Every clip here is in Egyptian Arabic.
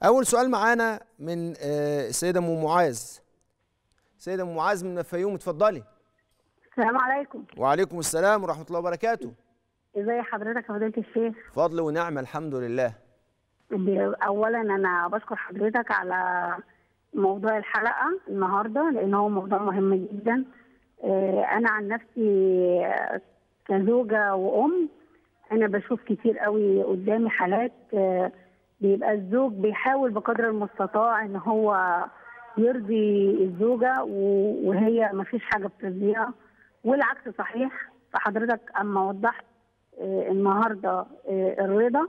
اول سؤال معانا من آه، السيده ام معاذ سيده ام معاذ من الفيوم اتفضلي السلام عليكم وعليكم السلام ورحمه الله وبركاته ازي حضرتك يا فضيله الشيخ فضل ونعمه الحمد لله ب- اولا انا بشكر حضرتك على موضوع الحلقه النهارده لان هو موضوع مهم جدا آه، انا عن نفسي آه، كزوجه وام انا بشوف كتير قوي قدامي حالات آه، بيبقى الزوج بيحاول بقدر المستطاع ان هو يرضي الزوجه و- وهي ما فيش حاجه بترضيها والعكس صحيح فحضرتك اما وضحت آه، النهارده آه، الرضا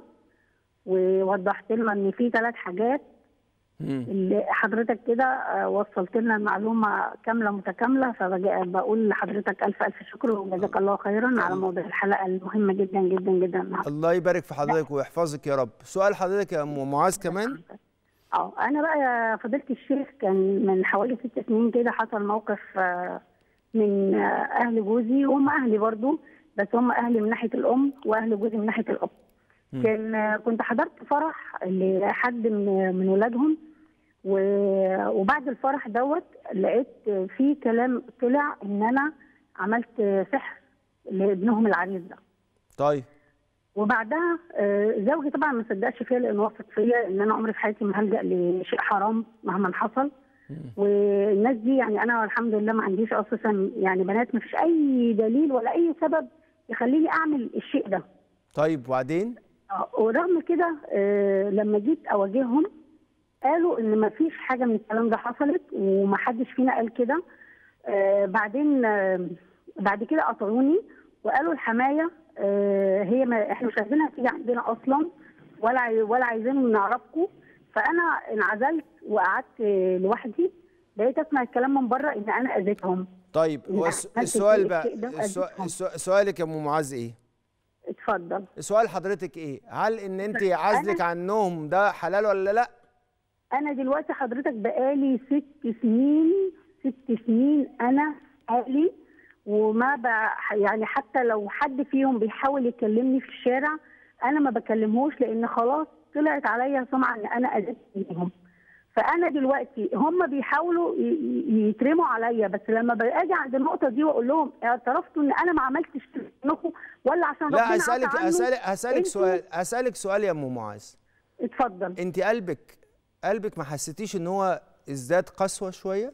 ووضحت لنا ان في ثلاث حاجات مم. اللي حضرتك كده آه، وصلت لنا المعلومه كامله متكامله فبقول لحضرتك الف الف شكر وجزاك الله خيرا على موضوع الحلقه المهمه جدا جدا جدا النهارده. الله يبارك في حضرتك ويحفظك يا رب سؤال حضرتك يا ام معاذ كمان اه انا بقى يا فضيله الشيخ كان من حوالي ست سنين كده حصل موقف آه، من آه، اهل جوزي وهم اهلي برضو بس هم اهلي من ناحيه الام واهل جوزي من ناحيه الاب كان آه، كنت حضرت فرح لحد من من ولادهم و- وبعد الفرح دوت لقيت في كلام طلع ان انا عملت سحر لابنهم العريس ده طيب وبعدها آه، زوجي طبعا ما صدقش فيا لانه واثق فيا ان انا عمري في حياتي ما هلجا لشيء حرام مهما حصل والناس دي يعني انا الحمد لله ما عنديش اساسا يعني بنات ما فيش اي دليل ولا اي سبب يخليني اعمل الشيء ده طيب وبعدين آه، ورغم كده آه، لما جيت اواجههم قالوا ان ما فيش حاجه من الكلام ده حصلت وما حدش فينا قال كده آه، بعدين آه، بعد كده قطعوني وقالوا الحمايه آه، هي ما احنا مش عايزينها تيجي عندنا اصلا ولا عاي- ولا عايزين نعرفكم فانا انعزلت وقعدت آه، لوحدي بقيت اسمع الكلام من بره ان انا اذيتهم طيب إن هو الس- عملت السؤال الشيء بقى ده السؤال وأذيتهم. السؤال- سؤالك يا ام معاذ ايه اتفضل سؤال حضرتك ايه هل ان انت عزلك عنهم ده حلال ولا لا انا دلوقتي حضرتك بقالي ست سنين ست سنين انا حالي وما ب... يعني حتى لو حد فيهم بيحاول يكلمني في الشارع انا ما بكلمهوش لان خلاص طلعت عليا سمعه ان انا اذيت فيهم فانا دلوقتي هم بيحاولوا ي- ي- يترموا عليا بس لما باجي عند النقطه دي واقول لهم اعترفتوا ان انا ما عملتش كده منكم ولا عشان ربنا لا عفى هسألك عنه؟ هسألك هسألك انتوا- سؤال هسألك سؤال يا ام معاذ اتفضل انت قلبك قلبك ما حسيتيش ان هو ازداد قسوة شوية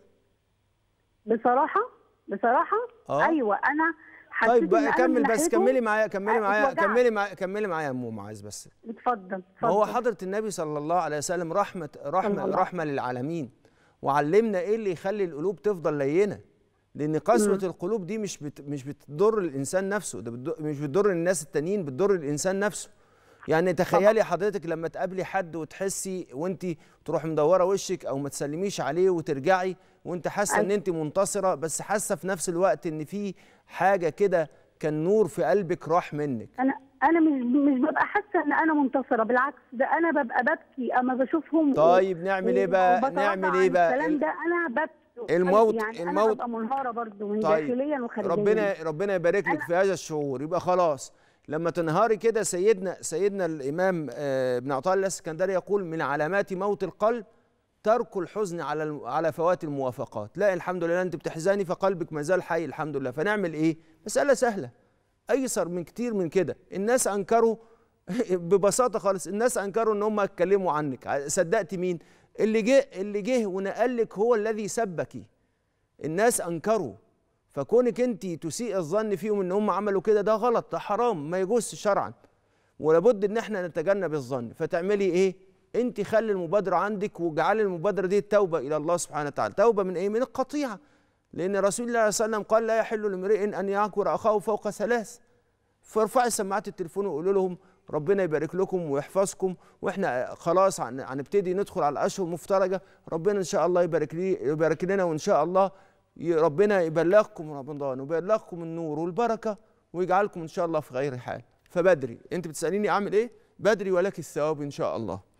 بصراحه بصراحه آه. ايوه انا حسيت طيب إن بقى أنا كمل من بس ناحيتهم كملي معايا كملي آه، معايا اتوجعت. كملي معايا كملي معايا يا ام معاذ بس اتفضل ما اتفضل هو حضرة النبي صلى الله عليه وسلم رحمة رحمة الله. رحمة للعالمين وعلمنا ايه اللي يخلي القلوب تفضل لينة لان قسوة القلوب دي مش بت مش بتضر الانسان نفسه ده بتضر مش بتضر الناس التانيين بتضر الانسان نفسه يعني تخيلي حضرتك لما تقابلي حد وتحسي وانت تروح مدوره وشك او ما تسلميش عليه وترجعي وانت حاسه ان أيوة. انت منتصره بس حاسه في نفس الوقت ان في حاجه كده كان نور في قلبك راح منك انا انا مش مش ببقى حاسه ان انا منتصره بالعكس ده انا ببقى ببكي اما بشوفهم طيب نعمل ايه بقى؟ وبتراجع نعمل عن ايه بقى؟ الكلام ال- ده انا ببكي الموت- يعني الموت- انا ببقى منهاره برضو من طيب داخليا وخارجيا ربنا ربنا يبارك لك في هذا الشعور يبقى خلاص لما تنهاري كده سيدنا سيدنا الامام آه، ابن عطاء الله السكندري يقول من علامات موت القلب ترك الحزن على الم- على فوات الموافقات لا الحمد لله انت بتحزني فقلبك ما زال حي الحمد لله فنعمل ايه مساله سهله ايسر من كتير من كده الناس انكروا ببساطه خالص الناس انكروا ان هم اتكلموا عنك صدقت مين اللي جه اللي جه ونقل لك هو الذي سبك الناس انكروا فكونك انت تسيء الظن فيهم ان هم عملوا كده ده غلط ده حرام ما يجوزش شرعا ولابد ان احنا نتجنب الظن فتعملي ايه انت خلي المبادره عندك واجعلي المبادره دي توبه الى الله سبحانه وتعالى توبه من ايه من القطيعه لان رسول الله صلى الله عليه وسلم قال لا يحل لامرئ ان يعكر اخاه فوق ثلاث فارفعي سماعات التليفون وقولوا لهم ربنا يبارك لكم ويحفظكم واحنا خلاص هن- هنبتدي ندخل على الاشهر المفترجه ربنا ان شاء الله يبارك لي يبارك لنا وان شاء الله ي- ربنا يبلغكم رمضان ويبلغكم النور والبركه ويجعلكم ان شاء الله في غير حال فبدري انت بتساليني اعمل ايه بدري ولك الثواب ان شاء الله